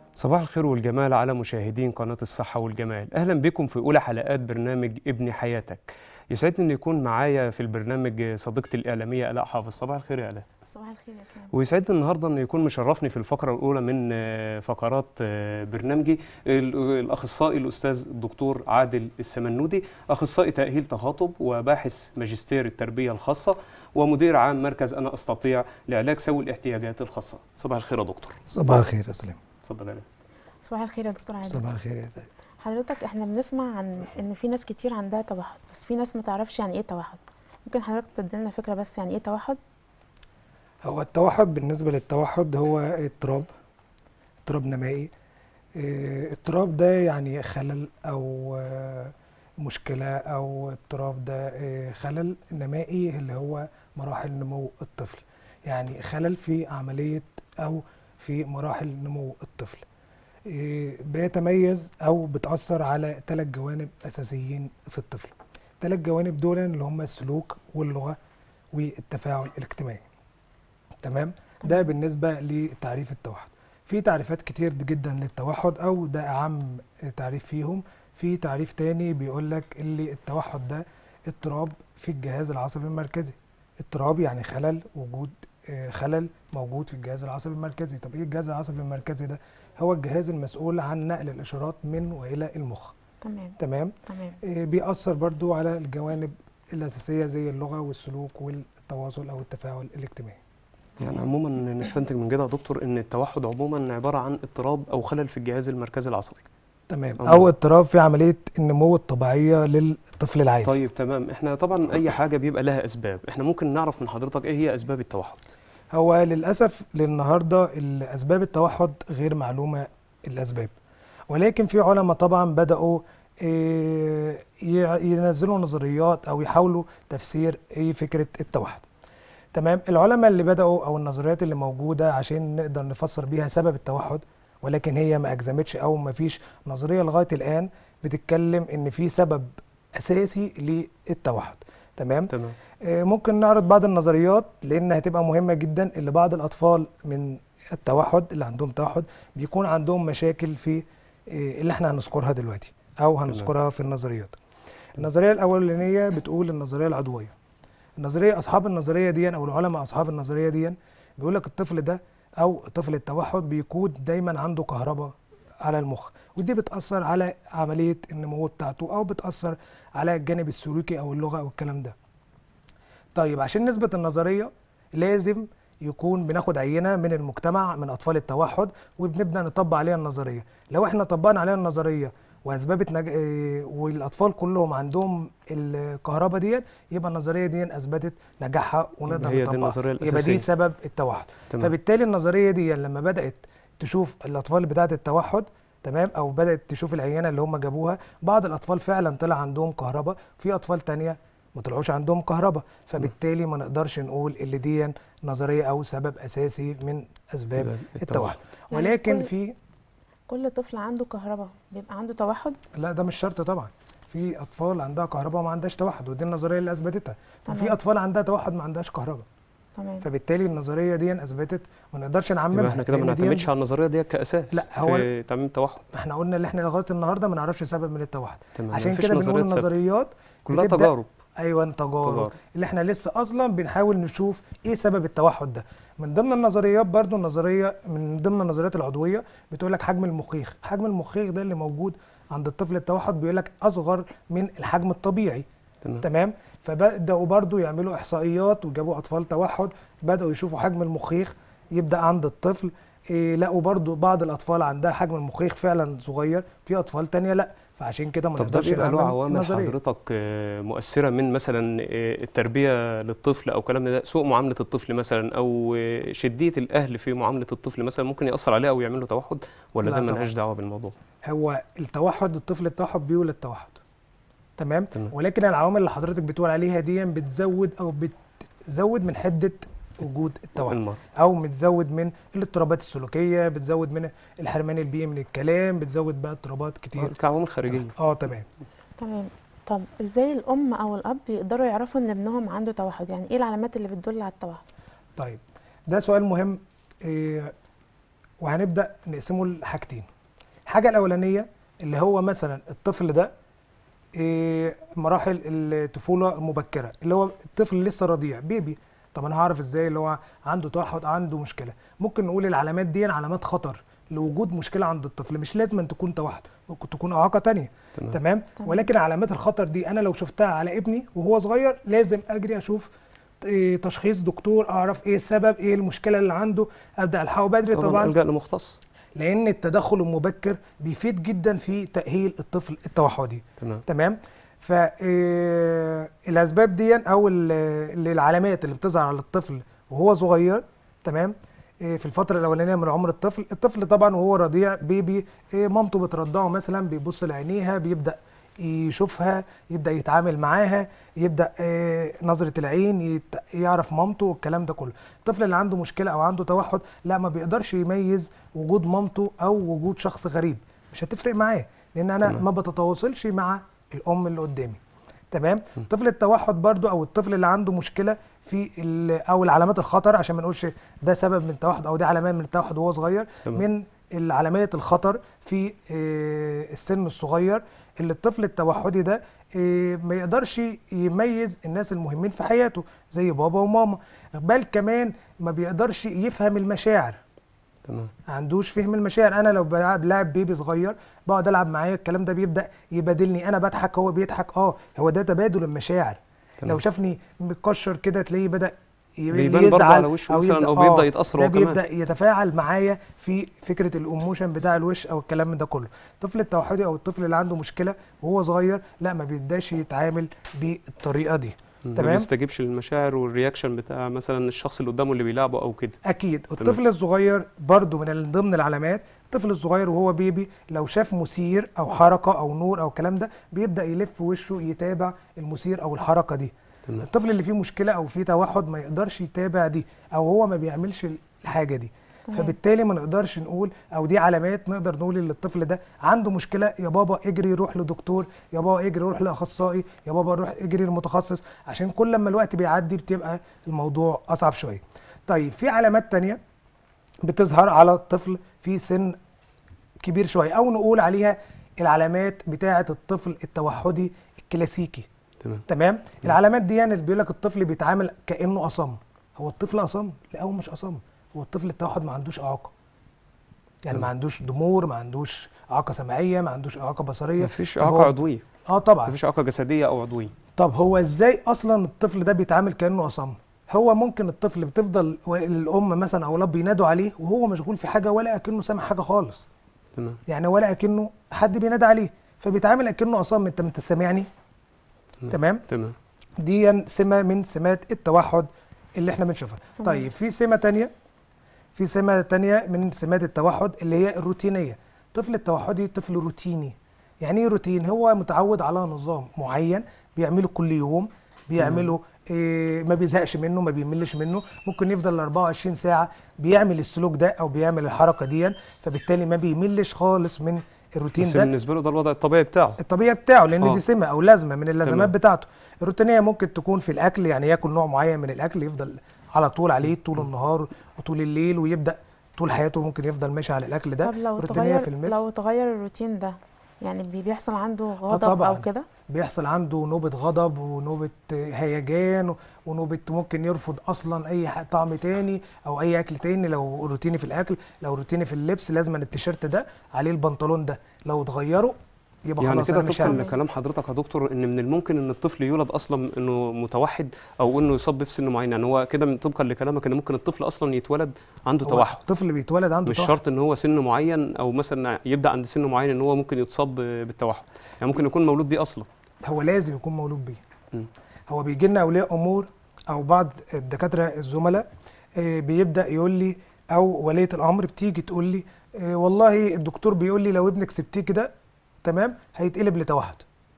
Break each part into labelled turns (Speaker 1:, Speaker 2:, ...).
Speaker 1: صباح الخير والجمال على مشاهدين قناة الصحة والجمال أهلا بكم في أولى حلقات برنامج ابن حياتك يسعدني أن يكون معايا في البرنامج صديقتي الإعلامية آلاء حافظ صباح الخير يا آلاء
Speaker 2: صباح الخير يا اسلام
Speaker 1: ويسعدني النهارده انه يكون مشرفني في الفقره الاولى من آه، فقرات آه، برنامجي ال- الاخصائي الاستاذ الدكتور عادل السمنودي اخصائي تاهيل تخاطب وباحث ماجستير التربيه الخاصه ومدير عام مركز انا استطيع لعلاج سوي الاحتياجات الخاصه صباح الخير يا دكتور
Speaker 3: صباح الخير يا سلام
Speaker 1: اتفضل يا آلاء.
Speaker 2: صباح الخير يا دكتور عادل
Speaker 3: صباح الخير يا فندم.
Speaker 2: حضرتك احنا بنسمع عن ان في ناس كتير عندها توحد بس في ناس ما تعرفش يعني ايه توحد ممكن حضرتك تدينا فكره بس يعني ايه توحد
Speaker 3: هو التوحد بالنسبة للتوحد هو اضطراب اضطراب نمائي اه، اضطراب ده يعني خلل أو اه، مشكلة أو اضطراب ده اه، خلل نمائي اللي هو مراحل نمو الطفل يعني خلل في عملية أو في مراحل نمو الطفل اه، بيتميز أو بتأثر على ثلاث جوانب أساسيين في الطفل ثلاث جوانب دول اللي هم السلوك واللغة والتفاعل الاجتماعي تمام ده بالنسبة لتعريف التوحد في تعريفات كتير جدا للتوحد او ده اعم تعريف فيهم في تعريف تاني بيقول لك اللي التوحد ده اضطراب في الجهاز العصبي المركزي اضطراب يعني خلل وجود آه، خلل موجود في الجهاز العصبي المركزي طب ايه الجهاز العصبي المركزي ده هو الجهاز المسؤول عن نقل الاشارات من والى المخ
Speaker 2: تمام
Speaker 3: تمام
Speaker 2: تمام
Speaker 3: آه، بيأثر برضو على الجوانب الأساسية زي اللغة والسلوك والتواصل أو التفاعل الاجتماعي
Speaker 1: يعني عموما نستنتج من كده يا دكتور ان التوحد عموما عباره عن اضطراب او خلل في الجهاز المركزي العصبي
Speaker 3: تمام
Speaker 1: أو-
Speaker 3: أو اضطراب في عملية النمو الطبيعية للطفل العادي
Speaker 1: طيب تمام احنا طبعا اي حاجه بيبقى لها اسباب احنا ممكن نعرف من حضرتك ايه هي اسباب التوحد
Speaker 3: هو للأسف للنهاردة الأسباب التوحد غير معلومة الأسباب ولكن في علماء طبعا بدأوا آه، يع- ينزلوا نظريات أو يحاولوا تفسير إيه فكرة التوحد تمام العلماء اللي بدأوا أو النظريات اللي موجودة عشان نقدر نفسر بيها سبب التوحد ولكن هي ما أجزمتش أو ما فيش نظرية لغاية الآن بتتكلم إن في سبب أساسي للتوحد تمام
Speaker 1: تمام
Speaker 3: آه، ممكن نعرض بعض النظريات لان هتبقى مهمه جدا اللي بعض الاطفال من التوحد اللي عندهم توحد بيكون عندهم مشاكل في آه، اللي احنا هنذكرها دلوقتي او هنذكرها في النظريات النظريه الاولانيه بتقول النظريه العضويه النظريه اصحاب النظريه دي او العلماء اصحاب النظريه دي بيقول لك الطفل ده او طفل التوحد بيكون دايما عنده كهرباء على المخ ودي بتاثر على عمليه النمو بتاعته او بتاثر على الجانب السلوكي او اللغه او الكلام ده طيب عشان نثبت النظريه لازم يكون بناخد عينه من المجتمع من اطفال التوحد وبنبدا نطبق عليها النظريه لو احنا طبقنا عليها النظريه واثبتت نج... إيه، والاطفال كلهم عندهم الكهرباء ديت يبقى النظريه دي اثبتت نجاحها ونقدر
Speaker 1: هي دي
Speaker 3: نطبقها
Speaker 1: النظريه
Speaker 3: يبقى دي
Speaker 1: الاساسيه
Speaker 3: سبب التوحد
Speaker 1: تمام
Speaker 3: فبالتالي النظريه دي لما بدات تشوف الاطفال بتاعه التوحد تمام او بدات تشوف العينه اللي هم جابوها بعض الاطفال فعلا طلع عندهم كهرباء في اطفال تانية ما طلعوش عندهم كهرباء فبالتالي ما نقدرش نقول اللي دي نظريه او سبب اساسي من اسباب
Speaker 1: يبقى
Speaker 3: التوحد
Speaker 2: يعني
Speaker 3: ولكن
Speaker 2: كل-
Speaker 3: في
Speaker 2: كل طفل عنده كهرباء بيبقى عنده توحد
Speaker 3: لا ده مش شرط طبعا في اطفال عندها كهرباء وما عندهاش توحد ودي النظريه اللي اثبتتها وفي
Speaker 2: تمام.
Speaker 3: اطفال عندها توحد ما عندهاش كهرباء
Speaker 2: تمام
Speaker 3: فبالتالي النظريه دي اثبتت ما نقدرش نعممها
Speaker 1: يبقى احنا كده ما
Speaker 3: لأن دي
Speaker 1: نعتمدش على النظريه دي كاساس
Speaker 3: لا، هو-
Speaker 1: في تعميم التوحد
Speaker 3: احنا قلنا اللي احنا لغايه النهارده ما نعرفش سبب من التوحد
Speaker 1: تمام
Speaker 3: عشان
Speaker 1: مفيش
Speaker 3: كده بنقول
Speaker 1: نظريات ثابتة.
Speaker 3: النظريات
Speaker 1: كلها
Speaker 3: بتبدأ-
Speaker 1: تجارب
Speaker 3: ايوه تجارب
Speaker 1: تجارب.
Speaker 3: اللي احنا لسه اصلا بنحاول نشوف ايه سبب التوحد ده من ضمن النظريات برضو النظريه من ضمن النظريات العضويه بتقول لك حجم المخيخ حجم المخيخ ده اللي موجود عند الطفل التوحد بيقول لك اصغر من الحجم الطبيعي
Speaker 1: تمام
Speaker 3: تمام فبداوا برضو يعملوا احصائيات وجابوا اطفال توحد بداوا يشوفوا حجم المخيخ يبدا عند الطفل إيه لقوا برضو بعض الاطفال عندها حجم المخيخ فعلا صغير في اطفال تانية لا فعشان كده ما
Speaker 1: طب ده
Speaker 3: نقدرش
Speaker 1: بيبقى له
Speaker 3: نعمم
Speaker 1: عوامل
Speaker 3: النظرية.
Speaker 1: حضرتك آه، مؤثرة من مثلا آه، التربية للطفل أو كلام ده سوء معاملة الطفل مثلا أو آه، شدية الأهل في معاملة الطفل مثلا ممكن يأثر عليه أو يعمل له توحد ولا
Speaker 3: لا
Speaker 1: ده
Speaker 3: طبعاً.
Speaker 1: ملهاش دعوة بالموضوع؟
Speaker 3: هو التوحد الطفل التوحد بيولد توحد تمام
Speaker 1: تمام.
Speaker 3: ولكن العوامل اللي حضرتك بتقول عليها دي بتزود او بتزود من حده وجود التوحد
Speaker 1: المرض
Speaker 3: او بتزود من الاضطرابات السلوكيه بتزود من الحرمان البيئي من الكلام بتزود بقى اضطرابات كتير
Speaker 1: كعوامل خارجية
Speaker 3: اه تمام
Speaker 2: تمام طب ازاي الام او الاب يقدروا يعرفوا ان ابنهم عنده توحد يعني ايه العلامات اللي بتدل على التوحد
Speaker 3: طيب ده سؤال مهم إيه وهنبدا نقسمه لحاجتين الحاجه الاولانيه اللي هو مثلا الطفل ده إيه، مراحل الطفوله المبكره اللي هو الطفل لسه رضيع بيبي طب انا هعرف ازاي اللي هو عنده توحد عنده مشكله ممكن نقول العلامات دي علامات خطر لوجود مشكله عند الطفل مش لازم أن تكون توحد ممكن تكون اعاقه تانية
Speaker 1: تمام
Speaker 3: تمام
Speaker 2: تمام.
Speaker 3: ولكن علامات الخطر دي انا لو شفتها على ابني وهو صغير لازم اجري اشوف إيه، تشخيص دكتور اعرف ايه السبب ايه المشكله اللي عنده ابدا الحقه بدري
Speaker 1: طبعا
Speaker 3: طبعا
Speaker 1: الجا لمختص
Speaker 3: لان التدخل المبكر بيفيد جدا في تاهيل الطفل التوحدي
Speaker 1: تمام
Speaker 3: تمام فالاسباب دي او ال- اللي العلامات اللي بتظهر على الطفل وهو صغير تمام إيه، في الفترة الأولانية من عمر الطفل، الطفل طبعا وهو رضيع بيبي إيه، مامته بترضعه مثلا بيبص لعينيها بيبدأ يشوفها يبدأ يتعامل معاها يبدأ إيه، نظرة العين يت- يعرف مامته والكلام ده كله الطفل اللي عنده مشكلة أو عنده توحد لا ما بيقدرش يميز وجود مامته أو وجود شخص غريب مش هتفرق معاه لأن أنا
Speaker 1: تمام.
Speaker 3: ما بتتواصلش مع الأم اللي قدامي تمام طفل التوحد برضو او الطفل اللي عنده مشكله في ال- او العلامات الخطر عشان ما نقولش ده سبب من التوحد او دي علامات من التوحد وهو صغير
Speaker 1: تمام.
Speaker 3: من العلامات الخطر في آه، السن الصغير اللي الطفل التوحدي ده آه، ما يقدرش يميز الناس المهمين في حياته زي بابا وماما بل كمان ما بيقدرش يفهم المشاعر
Speaker 1: تمام
Speaker 3: ما عندوش فهم المشاعر انا لو بلعب لاعب بيبي صغير بقعد العب معاه الكلام ده بيبدا يبادلني انا بضحك هو بيضحك اه هو ده تبادل المشاعر
Speaker 1: تمام.
Speaker 3: لو شافني متكشر كده تلاقيه بدا ي-
Speaker 1: بيبان برضه على وشه مثلاً أو بيبدأ يتأثر
Speaker 3: ده
Speaker 1: هو كمان.
Speaker 3: بيبدا يتفاعل معايا في فكره الايموشن بتاع الوش او الكلام ده كله الطفل التوحدي او الطفل اللي عنده مشكله وهو صغير لا ما بيبداش يتعامل بالطريقه دي
Speaker 1: ما
Speaker 3: تمام
Speaker 1: بيستجيبش للمشاعر والرياكشن بتاع مثلا الشخص اللي قدامه اللي بيلعبه او كده
Speaker 3: اكيد الطفل الصغير برضو من ضمن العلامات الطفل الصغير وهو بيبي لو شاف مثير او حركه او نور او الكلام ده بيبدا يلف وشه يتابع المثير او الحركه دي
Speaker 1: تمام
Speaker 3: الطفل اللي فيه مشكله او فيه توحد ما يقدرش يتابع دي او هو ما بيعملش الحاجه دي
Speaker 2: تمام.
Speaker 3: فبالتالي ما نقدرش نقول او دي علامات نقدر نقول ان الطفل ده عنده مشكله يا بابا اجري روح لدكتور يا بابا اجري روح لاخصائي يا بابا روح اجري لمتخصص عشان كل لما الوقت بيعدي بتبقى الموضوع اصعب شويه طيب في علامات تانية بتظهر على الطفل في سن كبير شويه او نقول عليها العلامات بتاعه الطفل التوحدي الكلاسيكي
Speaker 1: تمام
Speaker 3: تمام العلامات دي يعني بيقول لك الطفل بيتعامل كانه اصم هو الطفل اصم لا هو مش اصم هو الطفل التوحد ما عندوش اعاقه يعني ما
Speaker 1: تمام.
Speaker 3: عندوش ضمور ما عندوش اعاقه سمعيه ما عندوش اعاقه بصريه
Speaker 1: مفيش
Speaker 3: طب
Speaker 1: اعاقه
Speaker 3: هو-
Speaker 1: عضويه
Speaker 3: اه طبعا
Speaker 1: مفيش اعاقه جسديه او عضويه
Speaker 3: طب هو ازاي اصلا الطفل ده بيتعامل كانه اصم هو ممكن الطفل بتفضل و- الام مثلا او الاب بينادوا عليه وهو مشغول في حاجه ولا اكنه سامع حاجه خالص
Speaker 1: تمام
Speaker 3: يعني ولا اكنه حد بينادى عليه فبيتعامل اكنه اصم انت انت سامعني
Speaker 1: تمام.
Speaker 3: تمام
Speaker 1: تمام
Speaker 3: دي سمة من سمات التوحد اللي احنا بنشوفها
Speaker 2: تمام.
Speaker 3: طيب في سمة تانية في سمة تانية من سمات التوحد اللي هي الروتينية طفل التوحدي طفل روتيني يعني ايه روتين هو متعود على نظام معين بيعمله كل يوم بيعمله إيه ما بيزهقش منه ما بيملش منه ممكن يفضل 24 ساعة بيعمل السلوك ده او بيعمل الحركة دي فبالتالي ما بيملش خالص من الروتين
Speaker 1: بس
Speaker 3: ده
Speaker 1: بالنسبه له ده الوضع الطبيعي بتاعه
Speaker 3: الطبيعي بتاعه لان
Speaker 1: آه.
Speaker 3: دي سمه او لازمه من اللازمات
Speaker 1: تمام.
Speaker 3: بتاعته الروتينيه ممكن تكون في الاكل يعني ياكل نوع معين من الاكل يفضل على طول عليه طول النهار وطول الليل ويبدا طول حياته ممكن يفضل ماشي على الاكل ده
Speaker 2: طب لو
Speaker 3: روتينيه في
Speaker 2: تغير
Speaker 3: الميكس
Speaker 2: لو تغير الروتين ده يعني بي- بيحصل عنده غضب
Speaker 3: طبعاً.
Speaker 2: او كده
Speaker 3: بيحصل عنده نوبه غضب ونوبه هيجان ونوبه ممكن يرفض اصلا اي ح- طعم تاني او اي اكل تاني لو روتيني في الاكل لو روتيني في اللبس لازم التيشيرت ده عليه البنطلون ده لو اتغيره يبقى
Speaker 1: يعني
Speaker 3: خلاص
Speaker 1: كده
Speaker 3: انا مش
Speaker 1: طبقا
Speaker 3: هلبس
Speaker 1: لكلام حضرتك يا دكتور ان من الممكن ان الطفل يولد اصلا انه متوحد او انه يصاب في سن معين يعني هو كده من- طبقا لكلامك ان ممكن الطفل اصلا يتولد عنده
Speaker 3: هو
Speaker 1: توحد
Speaker 3: الطفل بيتولد عنده
Speaker 1: مش
Speaker 3: توحد.
Speaker 1: شرط ان هو سن معين او مثلا يبدا عند سن معين ان هو ممكن يتصاب بالتوحد يعني ممكن يكون مولود بيه اصلا
Speaker 3: هو لازم يكون مولود بيه
Speaker 1: مم.
Speaker 3: هو بيجي لنا اولياء امور او بعض الدكاتره الزملاء آه، بيبدا يقول لي او وليه الامر بتيجي تقول لي آه، والله الدكتور بيقول لي لو ابنك سبتيه كده تمام هيتقلب لتوحد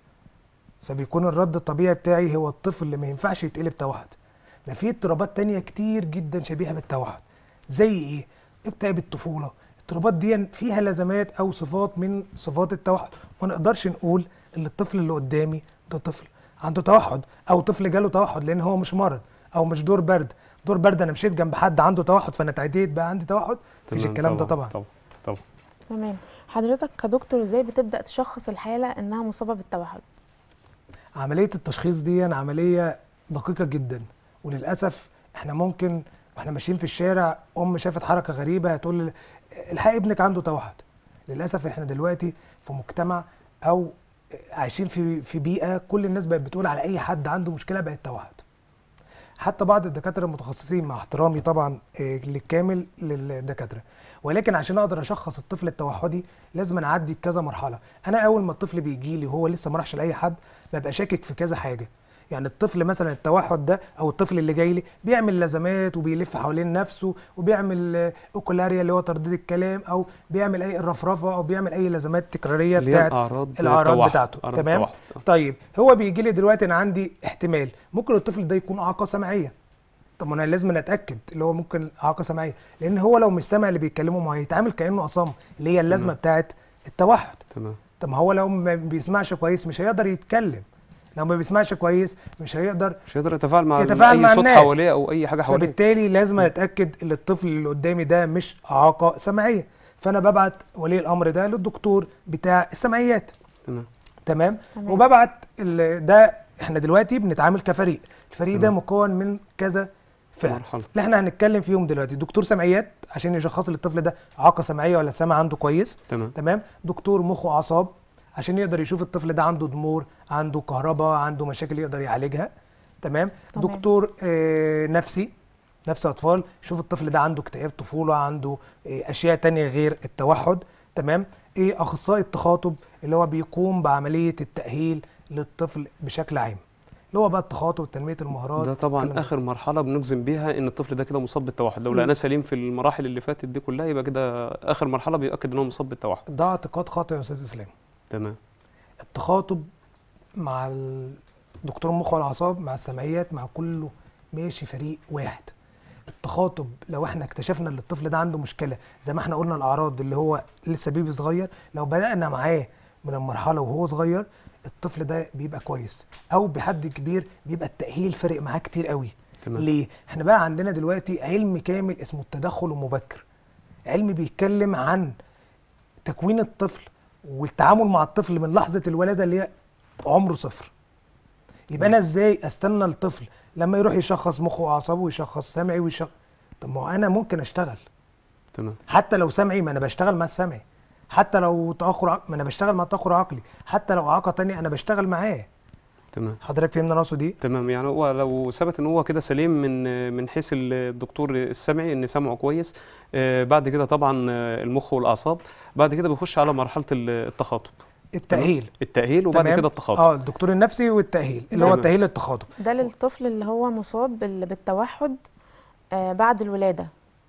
Speaker 3: فبيكون الرد الطبيعي بتاعي هو الطفل اللي ما ينفعش يتقلب توحد ما في اضطرابات تانية كتير جدا شبيهه بالتوحد زي ايه اكتئاب الطفوله الاضطرابات دي فيها لازمات او صفات من صفات التوحد ما نقدرش نقول ان الطفل اللي قدامي ده طفل عنده توحد او طفل جاله توحد لان هو مش مرض او مش دور برد دور برد انا مشيت جنب حد عنده توحد فانا اتعديت بقى عندي توحد مفيش
Speaker 1: تمام،
Speaker 3: الكلام ده طبعا
Speaker 1: طبعا طبعا
Speaker 2: تمام حضرتك كدكتور ازاي بتبدا تشخص الحاله انها مصابه بالتوحد
Speaker 3: عمليه التشخيص دي عمليه دقيقه جدا وللاسف احنا ممكن واحنا ماشيين في الشارع ام شافت حركه غريبه هتقول لي الحقي ابنك عنده توحد للاسف احنا دلوقتي في مجتمع او عايشين في في بيئه كل الناس بقت بتقول على اي حد عنده مشكله بقت توحد حتى بعض الدكاتره المتخصصين مع احترامي طبعا آه، للكامل للدكاتره ولكن عشان اقدر اشخص الطفل التوحدي لازم أنا اعدي بكذا مرحله انا اول ما الطفل بيجي لي وهو لسه ما راحش لاي حد ببقى شاكك في كذا حاجه يعني الطفل مثلا التوحد ده او الطفل اللي جاي لي بيعمل لازمات وبيلف حوالين نفسه وبيعمل آه، اوكولاريا اللي هو ترديد الكلام او بيعمل اي رفرفه او بيعمل اي لازمات تكراريه
Speaker 1: اللي هي
Speaker 3: بتاعت
Speaker 1: الاعراض
Speaker 3: الاعراض
Speaker 1: التوحد،
Speaker 3: بتاعته
Speaker 1: أعراض
Speaker 3: تمام
Speaker 1: التوحد. آه.
Speaker 3: طيب هو بيجي لي دلوقتي انا عندي احتمال ممكن الطفل ده يكون اعاقه سمعيه طب ما انا لازم اتاكد اللي هو ممكن اعاقه سمعيه لان هو لو مش سامع اللي بيتكلمه ما هيتعامل كانه اصم اللي هي اللازمه
Speaker 1: تمام.
Speaker 3: بتاعت التوحد
Speaker 1: تمام
Speaker 3: طب ما هو لو ما بيسمعش كويس مش هيقدر يتكلم لو ما بيسمعش كويس مش هيقدر
Speaker 1: مش هيقدر يتفاعل مع
Speaker 3: يتفاعل
Speaker 1: اي
Speaker 3: مع
Speaker 1: صوت
Speaker 3: الناس.
Speaker 1: حواليه او اي حاجه حواليه
Speaker 3: فبالتالي لازم اتاكد ان الطفل اللي قدامي ده مش اعاقه سمعيه فانا ببعت ولي الامر ده للدكتور بتاع السمعيات
Speaker 1: تمام
Speaker 3: تمام
Speaker 2: تمام.
Speaker 3: وببعت ال- ده احنا دلوقتي بنتعامل كفريق الفريق ده
Speaker 1: تمام.
Speaker 3: مكون من كذا فئه
Speaker 1: مرحله
Speaker 3: اللي احنا هنتكلم فيهم دلوقتي دكتور سمعيات عشان يشخص للطفل ده اعاقه سمعيه ولا السمع عنده كويس
Speaker 1: تمام
Speaker 3: تمام دكتور مخ واعصاب عشان يقدر يشوف الطفل ده عنده ضمور عنده كهرباء عنده مشاكل يقدر يعالجها تمام
Speaker 2: تمام.
Speaker 3: دكتور آه نفسي نفس اطفال يشوف الطفل ده عنده اكتئاب طفوله عنده آه اشياء تانية غير التوحد تمام ايه اخصائي التخاطب اللي هو بيقوم بعمليه التاهيل للطفل بشكل عام اللي هو بقى التخاطب وتنميه المهارات
Speaker 1: ده طبعا
Speaker 3: الكلام ده.
Speaker 1: اخر مرحله بنجزم بيها ان الطفل ده كده مصاب بالتوحد لو
Speaker 3: مم.
Speaker 1: لقيناه سليم في المراحل اللي فاتت دي كلها يبقى كده اخر مرحله بيؤكد ان هو مصاب بالتوحد
Speaker 3: ده اعتقاد خاطئ يا استاذ اسلام
Speaker 1: تمام
Speaker 3: التخاطب مع ال- دكتور المخ والاعصاب مع السمعيات مع كله ماشي فريق واحد التخاطب لو احنا اكتشفنا ان الطفل ده عنده مشكله زي ما احنا قلنا الاعراض اللي هو لسه بيبي صغير لو بدانا معاه من المرحله وهو صغير الطفل ده بيبقى كويس او بحد كبير بيبقى التاهيل فارق معاه كتير قوي
Speaker 1: تمام
Speaker 3: ليه احنا بقى عندنا دلوقتي علم كامل اسمه التدخل المبكر علم بيتكلم عن تكوين الطفل والتعامل مع الطفل من لحظه الولاده اللي هي عمره صفر يبقى انا ازاي استنى الطفل لما يروح يشخص مخه واعصابه ويشخص سمعي ويشخص طب ما هو انا ممكن اشتغل
Speaker 1: تمام
Speaker 3: حتى لو سمعي ما انا بشتغل مع السمعي حتى لو تاخر عق... ما انا بشتغل مع تاخر عقلي حتى لو اعاقه تانية انا بشتغل معاه
Speaker 1: تمام
Speaker 3: حضرتك فهمنا راسه دي
Speaker 1: تمام يعني هو لو ثبت ان هو كده سليم من من حيث الدكتور السمعي ان سمعه كويس آه، بعد كده طبعا آه، المخ والاعصاب بعد كده بيخش على مرحله ال- التخاطب
Speaker 3: التاهيل
Speaker 1: التاهيل وبعد
Speaker 3: تمام؟
Speaker 1: كده التخاطب
Speaker 3: اه الدكتور النفسي والتاهيل اللي هو
Speaker 1: تمام.
Speaker 3: التاهيل التخاطب
Speaker 2: ده للطفل اللي هو مصاب بال- بالتوحد آه بعد الولاده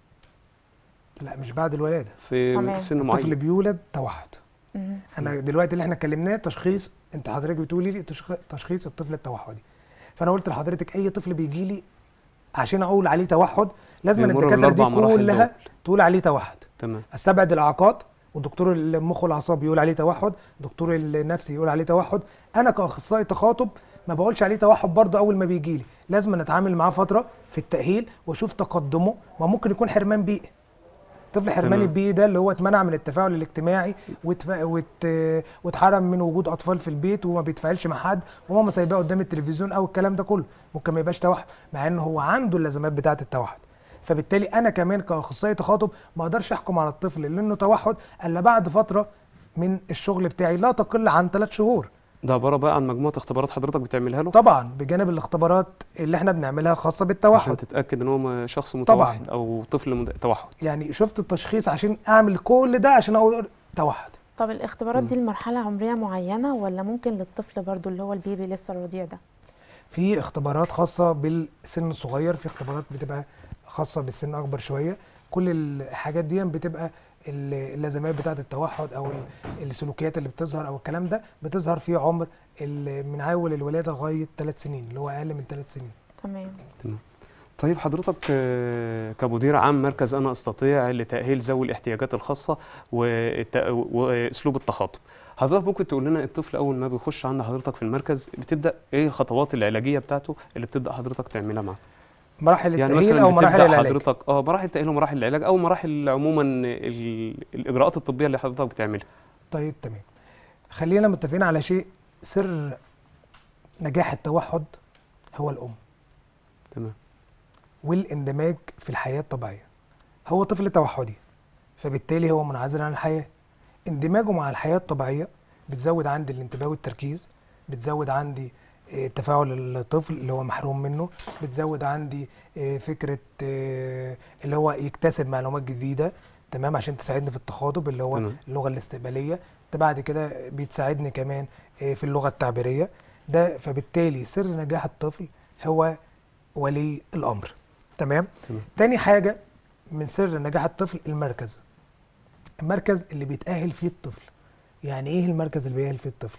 Speaker 3: لا مش بعد الولاده
Speaker 1: في
Speaker 2: تمام.
Speaker 1: سن
Speaker 3: الطفل
Speaker 1: معين
Speaker 3: بيولد توحد
Speaker 2: مهم.
Speaker 3: انا دلوقتي اللي احنا اتكلمناه تشخيص انت حضرتك بتقولي لي تشخ- تشخيص الطفل التوحدي فانا قلت لحضرتك اي طفل بيجي لي عشان اقول عليه توحد لازم
Speaker 1: بيمر
Speaker 3: الدكاتره دي
Speaker 1: بالأربع مراحل
Speaker 3: كلها
Speaker 1: دول.
Speaker 3: تقول عليه توحد
Speaker 1: تمام
Speaker 3: استبعد الاعاقات والدكتور المخ والاعصاب يقول عليه توحد دكتور النفسي يقول عليه توحد انا كاخصائي تخاطب ما بقولش عليه توحد برضه اول ما بيجي لي لازم نتعامل معاه فتره في التاهيل واشوف تقدمه ما ممكن يكون حرمان بيئي طفل حرمان
Speaker 1: تمام.
Speaker 3: البيئي ده اللي هو اتمنع من التفاعل الاجتماعي واتف... وات... واتحرم من وجود اطفال في البيت وما بيتفاعلش مع حد وماما سايباه قدام التلفزيون او الكلام ده كله ممكن ما يبقاش توحد مع ان هو عنده اللازمات بتاعه التوحد فبالتالي انا كمان كاخصائي تخاطب ما اقدرش احكم على الطفل اللي انه توحد الا بعد فتره من الشغل بتاعي لا تقل عن ثلاث شهور
Speaker 1: ده عباره بقى عن مجموعه اختبارات حضرتك بتعملها له
Speaker 3: طبعا بجانب الاختبارات اللي احنا بنعملها خاصه
Speaker 1: عشان
Speaker 3: بالتوحد
Speaker 1: تتاكد ان هو م- شخص
Speaker 3: طبعاً.
Speaker 1: متوحد او طفل مد- توحد
Speaker 3: يعني شفت التشخيص عشان اعمل كل ده عشان اقول توحد
Speaker 2: طب الاختبارات دي لمرحله عمريه معينه ولا ممكن للطفل برضو اللي هو البيبي لسه الرضيع ده
Speaker 3: في اختبارات خاصة بالسن الصغير في اختبارات بتبقى خاصة بالسن أكبر شوية كل الحاجات دي بتبقى ال- اللازمات بتاعة التوحد أو ال- السلوكيات اللي بتظهر أو الكلام ده بتظهر في عمر ال- من أول الولادة لغاية ثلاث سنين اللي هو أقل من ثلاث سنين
Speaker 2: تمام
Speaker 1: طيب حضرتك آه، كمدير عام مركز انا استطيع لتاهيل ذوي الاحتياجات الخاصه والت- واسلوب التخاطب حضرتك ممكن تقول لنا الطفل اول ما بيخش عند حضرتك في المركز بتبدا ايه الخطوات العلاجيه بتاعته اللي بتبدا حضرتك تعملها معاه
Speaker 3: مراحل
Speaker 1: يعني
Speaker 3: التأهيل
Speaker 1: مثلا
Speaker 3: او مراحل
Speaker 1: بتبدا
Speaker 3: العلاج
Speaker 1: حضرتك اه مراحل التاهيل ومراحل العلاج او مراحل عموما ال- الاجراءات الطبيه اللي حضرتك بتعملها
Speaker 3: طيب تمام خلينا متفقين على شيء سر نجاح التوحد هو الام
Speaker 1: تمام
Speaker 3: والاندماج في الحياه الطبيعيه هو طفل توحدي فبالتالي هو منعزل عن الحياه اندماجه مع الحياه الطبيعيه بتزود عندي الانتباه والتركيز بتزود عندي آه، تفاعل الطفل اللي هو محروم منه بتزود عندي آه، فكره آه، اللي هو يكتسب معلومات جديده تمام عشان تساعدني في التخاطب اللي هو
Speaker 1: تمام.
Speaker 3: اللغه الاستقباليه ده بعد كده بتساعدني كمان آه، في اللغه التعبيريه ده فبالتالي سر نجاح الطفل هو ولي الامر تمام
Speaker 1: تمام.
Speaker 3: تاني حاجه من سر نجاح الطفل المركز المركز اللي بيتاهل فيه الطفل يعني ايه المركز اللي بيأهل فيه الطفل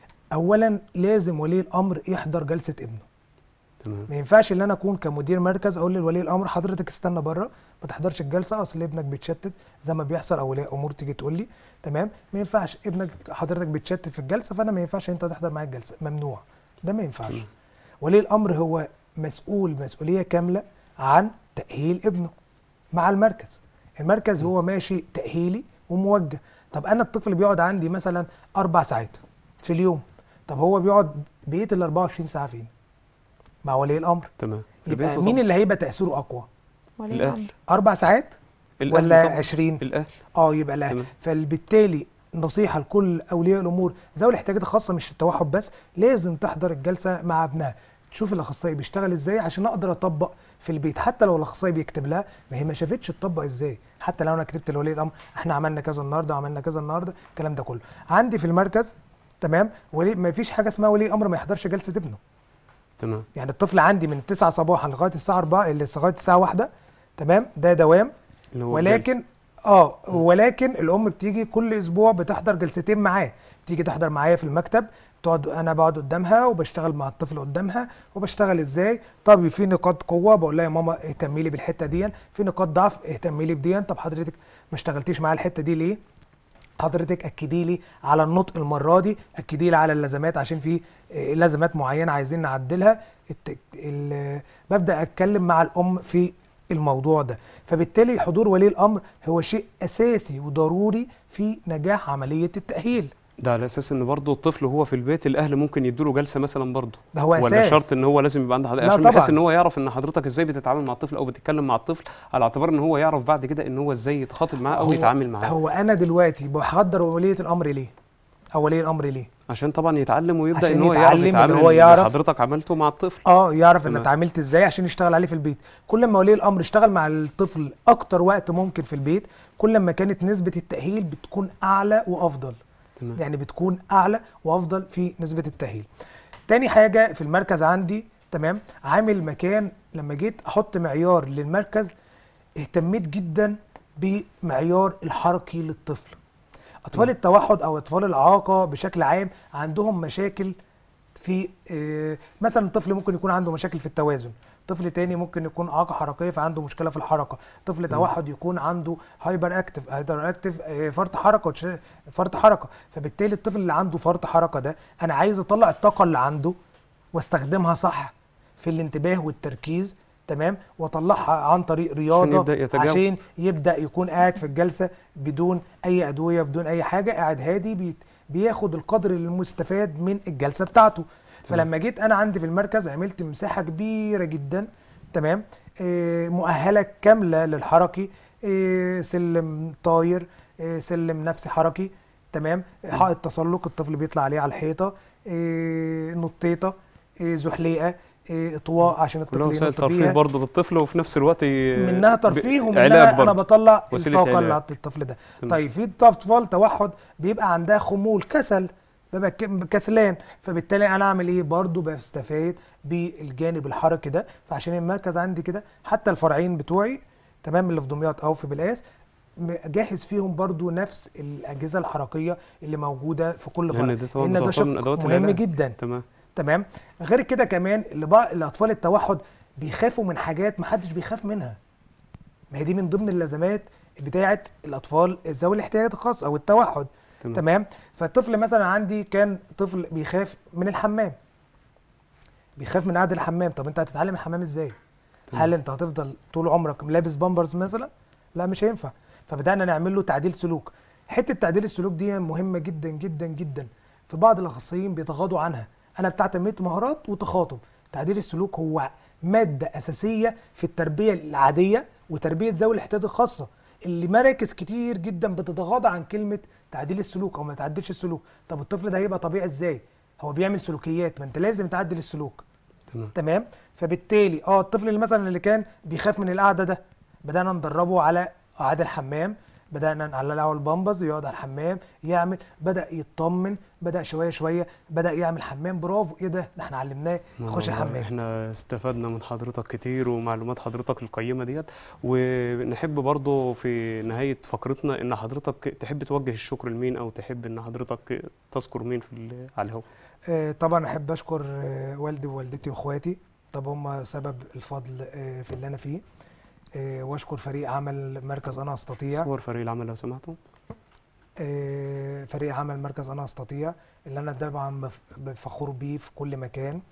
Speaker 3: اولا لازم ولي الامر يحضر جلسه ابنه
Speaker 1: تمام
Speaker 3: ما ينفعش ان انا اكون كمدير مركز اقول لولي الامر حضرتك استنى بره ما تحضرش الجلسه اصل ابنك بيتشتت زي ما بيحصل او ولي امور تيجي تقول لي تمام ما ينفعش ابنك حضرتك بيتشتت في الجلسه فانا ما ينفعش انت تحضر معايا الجلسه ممنوع ده ما ينفعش
Speaker 1: تمام.
Speaker 3: ولي الامر هو مسؤول مسؤوليه كامله عن تاهيل ابنه مع المركز المركز هو ماشي تاهيلي وموجه طب انا الطفل بيقعد عندي مثلا اربع ساعات في اليوم طب هو بيقعد بقيه ال 24 ساعه فين مع ولي الامر
Speaker 1: تمام في
Speaker 3: يبقى
Speaker 1: بيته
Speaker 3: مين
Speaker 1: طبعاً.
Speaker 3: اللي هيبقى تاثيره اقوى
Speaker 2: ولي
Speaker 1: الأهل.
Speaker 2: الامر
Speaker 3: اربع ساعات
Speaker 1: الأهل
Speaker 3: ولا
Speaker 1: طبعاً.
Speaker 3: 20
Speaker 1: الاهل
Speaker 3: اه يبقى لا
Speaker 1: تمام.
Speaker 3: فبالتالي نصيحه لكل اولياء الامور ذوي الاحتياجات الخاصه مش التوحد بس لازم تحضر الجلسه مع ابنها تشوف الاخصائي بيشتغل ازاي عشان اقدر اطبق في البيت حتى لو الاخصائي بيكتب لها ما هي ما شافتش تطبق ازاي حتى لو انا كتبت لولي الامر احنا عملنا كذا النهارده وعملنا كذا النهارده الكلام ده كله عندي في المركز تمام ولي ما فيش حاجه اسمها ولي امر ما يحضرش جلسه ابنه
Speaker 1: تمام
Speaker 3: يعني الطفل عندي من 9 صباحا لغايه الساعه 4 اللي لغايه الساعه 1 تمام ده دوام
Speaker 1: اللي هو
Speaker 3: ولكن
Speaker 1: الجلسة.
Speaker 3: اه ولكن الام بتيجي كل اسبوع بتحضر جلستين معاه تيجي تحضر معايا في المكتب تقعد انا بقعد قدامها وبشتغل مع الطفل قدامها وبشتغل ازاي طب في نقاط قوه بقول لها يا ماما اهتمي لي بالحته دي في نقاط ضعف اهتمي لي بدي طب حضرتك ما اشتغلتيش معايا الحته دي ليه حضرتك اكدي لي على النطق المره دي اكدي لي على اللازمات عشان في آه، لازمات معينه عايزين نعدلها الت- ال- ببدا اتكلم مع الام في الموضوع ده فبالتالي حضور ولي الامر هو شيء اساسي وضروري في نجاح عمليه التاهيل
Speaker 1: ده على اساس ان برضه الطفل وهو في البيت الاهل ممكن يدوا جلسه مثلا برضه
Speaker 3: ده هو
Speaker 1: ولا
Speaker 3: اساس
Speaker 1: شرط ان هو لازم يبقى عنده حضرتك
Speaker 3: لا
Speaker 1: عشان بحيث
Speaker 3: طبعاً.
Speaker 1: ان هو يعرف ان حضرتك ازاي بتتعامل مع الطفل او بتتكلم مع الطفل على اعتبار ان هو يعرف بعد كده ان هو ازاي يتخاطب معاه او
Speaker 3: هو-
Speaker 1: يتعامل معاه
Speaker 3: هو انا دلوقتي بحضر وليه الامر ليه او ولي الامر ليه
Speaker 1: عشان طبعا يتعلم ويبدا
Speaker 3: عشان
Speaker 1: ان هو يعرف
Speaker 3: يتعلم اللي
Speaker 1: يتعامل
Speaker 3: هو يعرف-
Speaker 1: اللي حضرتك عملته مع الطفل
Speaker 3: اه يعرف ان
Speaker 1: تمام.
Speaker 3: اتعاملت ازاي عشان يشتغل عليه في البيت كل ما ولي الامر اشتغل مع الطفل اكتر وقت ممكن في البيت كل ما كانت نسبه التاهيل بتكون اعلى وافضل
Speaker 1: تمام
Speaker 3: يعني بتكون اعلى وافضل في نسبه التاهيل تاني حاجه في المركز عندي تمام عامل مكان لما جيت احط معيار للمركز اهتميت جدا بمعيار الحركي للطفل اطفال التوحد او اطفال الاعاقه بشكل عام عندهم مشاكل في آه، مثلا طفل ممكن يكون عنده مشاكل في التوازن طفل تاني ممكن يكون اعاقه حركيه فعنده مشكله في الحركه طفل توحد يكون عنده هايبر اكتف هايبر اكتف آه، فرط حركه وتش- فرط حركه فبالتالي الطفل اللي عنده فرط حركه ده انا عايز اطلع الطاقه اللي عنده واستخدمها صح في الانتباه والتركيز تمام واطلعها عن طريق رياضه
Speaker 1: يبدأ يتجاوب.
Speaker 3: عشان يبدا يكون قاعد في الجلسه بدون اي ادويه بدون اي حاجه قاعد هادي بيت بياخد القدر المستفاد من الجلسه بتاعته فلما جيت انا عندي في المركز عملت مساحه كبيره جدا تمام آه، مؤهله كامله للحركي آه، سلم طاير آه، سلم نفسي حركي تمام حائط تسلق الطفل بيطلع عليه على الحيطه آه، نطيطه آه، زحليقه آه، اطواء عشان
Speaker 1: كلها
Speaker 3: الطفل
Speaker 1: وسائل
Speaker 3: ينط
Speaker 1: ترفيه
Speaker 3: فيها
Speaker 1: برضه للطفل وفي نفس الوقت ي-
Speaker 3: منها
Speaker 1: ب-
Speaker 3: ترفيه
Speaker 1: علاج
Speaker 3: ومنها انا
Speaker 1: برضه
Speaker 3: بطلع
Speaker 1: وسيلة
Speaker 3: الطاقه اللي
Speaker 1: علاج.
Speaker 3: عند الطفل ده
Speaker 1: تمام.
Speaker 3: طيب في اطفال توحد بيبقى عندها خمول كسل ببقى ك- كسلان فبالتالي انا اعمل ايه برضو بستفاد بالجانب الحركي ده فعشان المركز عندي كده حتى الفرعين بتوعي تمام اللي في دمياط او في بلقاس م- جاهز فيهم برضو نفس الاجهزه الحركيه اللي موجوده في كل فرع
Speaker 1: لان ده طبعا
Speaker 3: لان ده
Speaker 1: بتعتبر
Speaker 3: شق
Speaker 1: من ادوات
Speaker 3: مهم
Speaker 1: العلاج.
Speaker 3: جدا
Speaker 1: تمام
Speaker 3: تمام غير كده كمان اللي بقى الاطفال التوحد بيخافوا من حاجات محدش بيخاف منها ما هي دي من ضمن اللازمات بتاعه الاطفال ذوي الاحتياجات الخاصه او التوحد
Speaker 1: تمام.
Speaker 3: تمام فالطفل مثلا عندي كان طفل بيخاف من الحمام بيخاف من قعده الحمام طب انت هتتعلم الحمام ازاي
Speaker 1: تمام.
Speaker 3: هل انت هتفضل طول عمرك لابس بامبرز مثلا لا مش هينفع فبدانا نعمل له تعديل سلوك حته تعديل السلوك دي مهمه جدا جدا جدا في بعض الاخصائيين بيتغاضوا عنها انا بتاع تنميه مهارات وتخاطب تعديل السلوك هو ماده اساسيه في التربيه العاديه وتربيه ذوي الاحتياجات الخاصه اللي مراكز كتير جدا بتتغاضى عن كلمه تعديل السلوك او ما تعدلش السلوك طب الطفل ده هيبقى طبيعي ازاي هو بيعمل سلوكيات ما انت لازم تعدل السلوك
Speaker 1: تمام
Speaker 3: تمام فبالتالي اه الطفل اللي مثلا اللي كان بيخاف من القعده ده بدانا ندربه على قعاد الحمام بدانا نعلقه على البامبز يقعد على الحمام يعمل بدا يطمن بدا شويه شويه بدا يعمل حمام برافو ايه ده ده احنا علمناه يخش
Speaker 1: والله
Speaker 3: الحمام
Speaker 1: احنا استفدنا من حضرتك كتير ومعلومات حضرتك القيمة ديت ونحب برضو في نهاية فقرتنا ان حضرتك تحب توجه الشكر لمين او تحب ان حضرتك تذكر مين في ال- على الهواء
Speaker 3: آه طبعا احب اشكر آه والدي ووالدتي واخواتي طب هم سبب الفضل آه في اللي انا فيه آه واشكر فريق عمل مركز انا استطيع
Speaker 1: صور فريق العمل لو سمحتم
Speaker 3: آه، فريق عمل مركز انا استطيع اللي انا طبعا بف- فخور بيه في كل مكان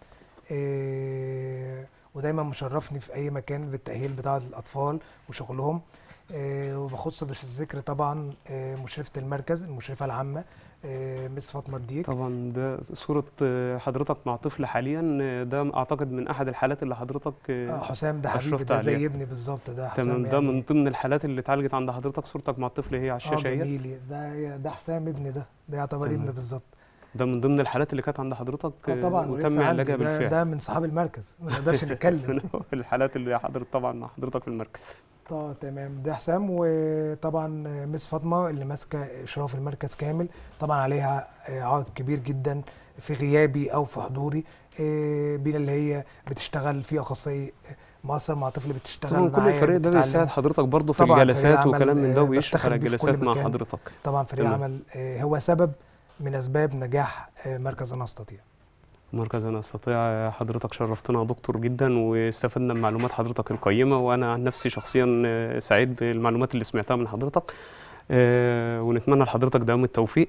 Speaker 3: آه، ودايما مشرفني في اي مكان بالتاهيل بتاع الاطفال وشغلهم آه، وبخص بالذكر طبعا آه، مشرفه المركز المشرفه العامه آه، مس فاطمه الديك
Speaker 1: طبعا ده صورة آه، حضرتك مع طفل حاليا آه، ده اعتقد من احد الحالات اللي حضرتك
Speaker 3: آه،
Speaker 1: آه،
Speaker 3: حسام ده حبيبي
Speaker 1: أشرفت
Speaker 3: ده زي
Speaker 1: عليها.
Speaker 3: ابني بالظبط ده حسام
Speaker 1: تمام ده
Speaker 3: يعني
Speaker 1: من ضمن الحالات اللي اتعالجت عند حضرتك صورتك مع الطفل هي على
Speaker 3: اه
Speaker 1: الشاشة اهيت
Speaker 3: جميل ده ده حسام ابني ده ده يعتبر
Speaker 1: تمام.
Speaker 3: ابني بالظبط
Speaker 1: ده من ضمن الحالات اللي كانت عند حضرتك
Speaker 3: اه
Speaker 1: آه،
Speaker 3: طبعا
Speaker 1: وتم
Speaker 3: ولسه
Speaker 1: علاجها
Speaker 3: عندي ده,
Speaker 1: بالفعل
Speaker 3: ده من صحاب المركز ما نقدرش نتكلم
Speaker 1: من الحالات اللي حضرت طبعا مع حضرتك في المركز
Speaker 3: اه تمام ده حسام وطبعا مس فاطمه اللي ماسكه اشراف المركز كامل طبعا عليها آه، عائق كبير جدا في غيابي او في حضوري آه، بينا اللي هي بتشتغل في اخصائي مؤثر مع طفل بتشتغل
Speaker 1: طبعا كل
Speaker 3: معايا
Speaker 1: الفريق ده
Speaker 3: بتتعلم.
Speaker 1: بيساعد حضرتك برضه في
Speaker 3: طبعاً فريق
Speaker 1: الجلسات
Speaker 3: عمل،
Speaker 1: وكلام من ده
Speaker 3: آه،
Speaker 1: ويشرف
Speaker 3: بفتخر
Speaker 1: على
Speaker 3: بيه في كل
Speaker 1: الجلسات مع
Speaker 3: مكان.
Speaker 1: حضرتك
Speaker 3: طبعا فريق
Speaker 1: تمام.
Speaker 3: عمل آه، هو سبب من اسباب نجاح آه، مركز انا استطيع
Speaker 1: مركز انا استطيع حضرتك شرفتنا يا دكتور جدا واستفدنا من معلومات حضرتك القيمه وانا عن نفسي شخصيا آه، سعيد بالمعلومات اللي سمعتها من حضرتك آه، ونتمنى لحضرتك دوام التوفيق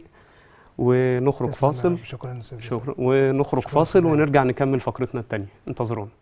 Speaker 1: ونخرج
Speaker 3: تسلم يا
Speaker 1: فاصل
Speaker 3: رب. شكرا استاذ
Speaker 1: شكرا ونخرج
Speaker 3: شكراً
Speaker 1: فاصل
Speaker 3: أستاذ
Speaker 1: ونرجع نكمل فقرتنا التانية انتظرونا